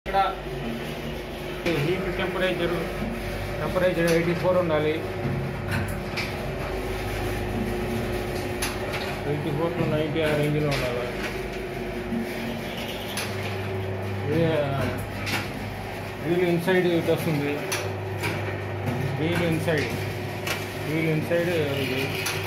ఇక్కడ heat temperature temperature eighty four ఉండాలి eighty four to ninety ఆ రేంజ్లో ఉండాలి వీల్ ఇన్సైడ్ ఇటు వస్తుంది వీల్ ఇన్సైడ్ వీల్ ఇన్సైడ్ ఇది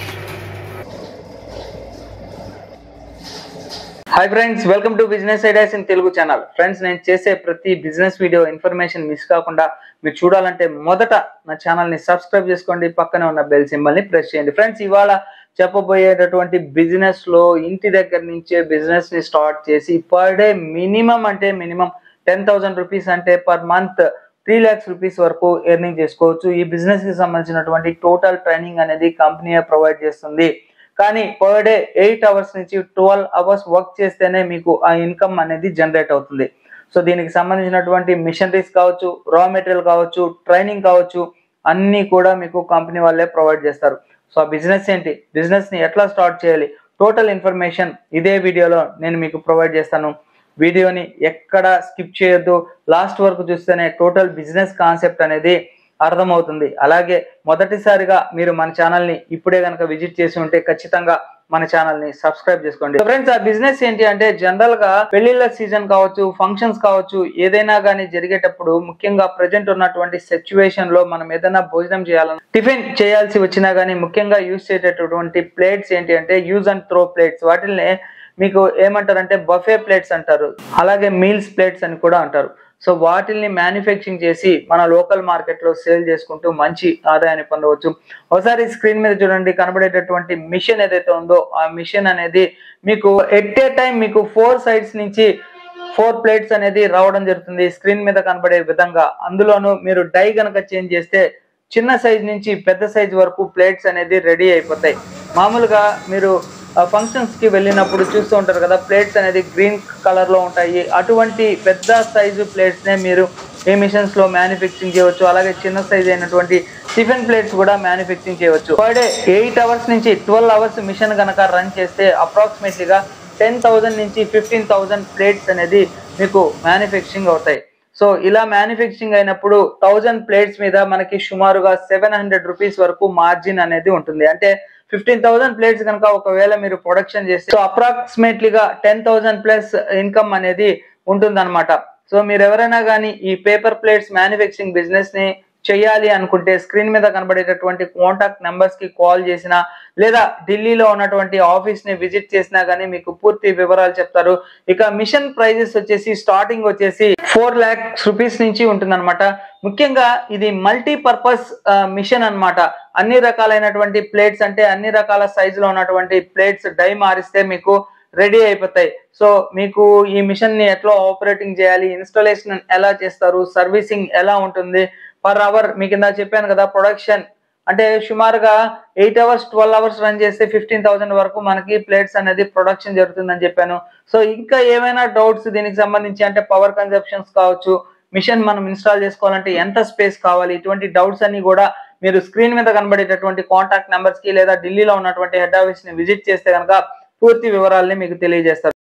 hi friends welcome to business ideas in Telugu channel friends నేను చేసే ప్రతి బిజినెస్ వీడియో ఇన్ఫర్మేషన్ మిస్ కాకుండా మీరు చూడాలంటే మొదట నా ఛానల్ ని సబ్స్క్రైబ్ చేసుకోండి పక్కనే ఉన్న బెల్ సింబల్ ని ప్రెస్ చేయండి ఫ్రెండ్స్ ఇవాళ చెప్పబోయేటటువంటి బిజినెస్ లో ఇంటి దగ్గర నుంచే బిజినెస్ ని స్టార్ట్ చేసి పర్ డే మినిమం అంటే మినిమం టెన్ థౌసండ్ రూపీస్ అంటే per month three lakhs rupees వరకు ఎర్నింగ్ చేసుకోవచ్చు ఈ బిజినెస్ కి సంబంధించినటువంటి టోటల్ ట్రైనింగ్ అనేది కంపెనీ ప్రొవైడ్ చేస్తుంది కానీ పర్ డే ఎయిట్ అవర్స్ నుంచి ట్వెల్వ్ అవర్స్ వర్క్ చేస్తేనే మీకు ఆ ఇన్కమ్ అనేది జనరేట్ అవుతుంది సో దీనికి సంబంధించినటువంటి మిషనరీస్ కావచ్చు రా మెటీరియల్ కావచ్చు ట్రైనింగ్ కావచ్చు అన్నీ కూడా మీకు కంపెనీ వాళ్ళే ప్రొవైడ్ చేస్తారు సో ఆ బిజినెస్ ఏంటి బిజినెస్ ని ఎట్లా స్టార్ట్ చేయాలి టోటల్ ఇన్ఫర్మేషన్ ఇదే వీడియోలో నేను మీకు ప్రొవైడ్ చేస్తాను వీడియోని ఎక్కడ స్కిప్ చేయొద్దు లాస్ట్ వరకు చూస్తేనే టోటల్ బిజినెస్ కాన్సెప్ట్ అనేది అర్థమవుతుంది అలాగే మొదటిసారిగా మీరు మన ఛానల్ ని ఇప్పుడే కనుక విజిట్ చేసి ఉంటే ఖచ్చితంగా మన ఛానల్ ని సబ్స్క్రైబ్ చేసుకోండి ఫ్రెండ్స్ ఆ బిజినెస్ ఏంటి అంటే జనరల్ గా పెళ్లిళ్ళ సీజన్ కావచ్చు ఫంక్షన్స్ కావచ్చు ఏదైనా కానీ జరిగేటప్పుడు ముఖ్యంగా ప్రజెంట్ ఉన్నటువంటి సిచ్యువేషన్ లో మనం ఏదైనా భోజనం చేయాలన్నా టిఫిన్ చేయాల్సి వచ్చినా కానీ ముఖ్యంగా యూజ్ చేసేటటువంటి ప్లేట్స్ ఏంటి అంటే యూజ్ అండ్ త్రో ప్లేట్స్ వాటిని మీకు ఏమంటారంటే బఫే ప్లేట్స్ అంటారు అలాగే మీల్స్ ప్లేట్స్ అని కూడా అంటారు సో వాటిల్ని మ్యానుఫ్యాక్చరింగ్ చేసి మన లోకల్ మార్కెట్ లో సేల్ చేసుకుంటూ మంచి ఆదాయాన్ని పొందవచ్చు ఒకసారి స్క్రీన్ మీద చూడండి కనబడేటటువంటి మిషన్ ఏదైతే ఉందో ఆ మిషన్ అనేది మీకు ఎట్ ఏ టైం మీకు ఫోర్ సైడ్స్ నుంచి ఫోర్ ప్లేట్స్ అనేది రావడం జరుగుతుంది స్క్రీన్ మీద కనబడే విధంగా అందులోనూ మీరు డై కనుక చేంజ్ చేస్తే చిన్న సైజ్ నుంచి పెద్ద సైజ్ వరకు ప్లేట్స్ అనేది రెడీ అయిపోతాయి మామూలుగా మీరు ఫంక్షన్స్ కి వెళ్ళినప్పుడు చూస్తూ ఉంటారు కదా ప్లేట్స్ అనేది గ్రీన్ కలర్ లో ఉంటాయి అటువంటి పెద్ద సైజు ప్లేట్స్ నే మీరు ఈ మిషన్స్ లో మ్యానుఫ్యాక్చరింగ్ చేయవచ్చు అలాగే చిన్న సైజ్ అయినటువంటి టిఫిన్ ప్లేట్స్ కూడా మ్యానుఫ్యాక్చరింగ్ చేయవచ్చు పర్ డే ఎయిట్ అవర్స్ నుంచి ట్వెల్వ్ అవర్స్ మిషన్ కనుక రన్ చేస్తే అప్రాక్సిమేట్లీగా టెన్ థౌసండ్ నుంచి ఫిఫ్టీన్ థౌసండ్ ప్లేట్స్ అనేది మీకు మ్యానుఫ్యాక్చరింగ్ అవుతాయి సో ఇలా మ్యానుఫ్యాక్చరింగ్ అయినప్పుడు థౌజండ్ ప్లేట్స్ మీద మనకి సుమారుగా సెవెన్ హండ్రెడ్ రూపీస్ వరకు మార్జిన్ అనేది ఉంటుంది అంటే ఫిఫ్టీన్ థౌసండ్ ప్లేట్స్ కనుక ఒకవేళ మీరు ప్రొడక్షన్ చేస్తే సో అప్రాక్సిమేట్లీగా టెన్ థౌసండ్ ప్లస్ ఇన్కమ్ అనేది ఉంటుందన్నమాట సో మీరు ఎవరైనా కానీ ఈ పేపర్ ప్లేట్స్ మ్యానుఫ్యాక్చరింగ్ బిజినెస్ ని చేయాలి అనుకుంటే స్క్రీన్ మీద కనబడేటటువంటి కాంటాక్ట్ నెంబర్స్ కి కాల్ చేసినా లేదా ఢిల్లీలో ఉన్నటువంటి ఆఫీస్ ని విజిట్ చేసినా గానీ మీకు పూర్తి వివరాలు చెప్తారు ఇక మిషన్ ప్రైజెస్ వచ్చేసి స్టార్టింగ్ వచ్చేసి ఫోర్ ల్యాక్స్ రూపీస్ నుంచి ఉంటుందన్నమాట ముఖ్యంగా ఇది మల్టీపర్పస్ మిషన్ అన్నమాట అన్ని రకాలైనటువంటి ప్లేట్స్ అంటే అన్ని రకాల సైజులో ఉన్నటువంటి ప్లేట్స్ డై మారిస్తే మీకు రెడీ అయిపోతాయి సో మీకు ఈ మిషన్ ని ఎట్లా ఆపరేటింగ్ చేయాలి ఇన్స్టాలేషన్ ఎలా చేస్తారు సర్వీసింగ్ ఎలా ఉంటుంది పర్ అవర్ మీకు ఇందా చెప్పాను కదా ప్రొడక్షన్ అంటే సుమారుగా eight hours twelve hours run చేస్తే ఫిఫ్టీన్ థౌసండ్ వరకు మనకి ప్లేట్స్ అనేది ప్రొడక్షన్ జరుగుతుందని చెప్పాను సో ఇంకా ఏమైనా డౌట్స్ దీనికి సంబంధించి అంటే పవర్ కన్జప్షన్స్ కావచ్చు మిషన్ మనం ఇన్స్టాల్ చేసుకోవాలంటే ఎంత స్పేస్ కావాలి ఇటువంటి డౌట్స్ అన్ని కూడా మీరు స్క్రీన్ మీద కనబడేటటువంటి కాంటాక్ట్ నెంబర్స్ కి లేదా ఢిల్లీలో ఉన్నటువంటి హెడ్ ఆఫీస్ ని విజిట్ చేస్తే కనుక పూర్తి వివరాలని మీకు తెలియజేస్తారు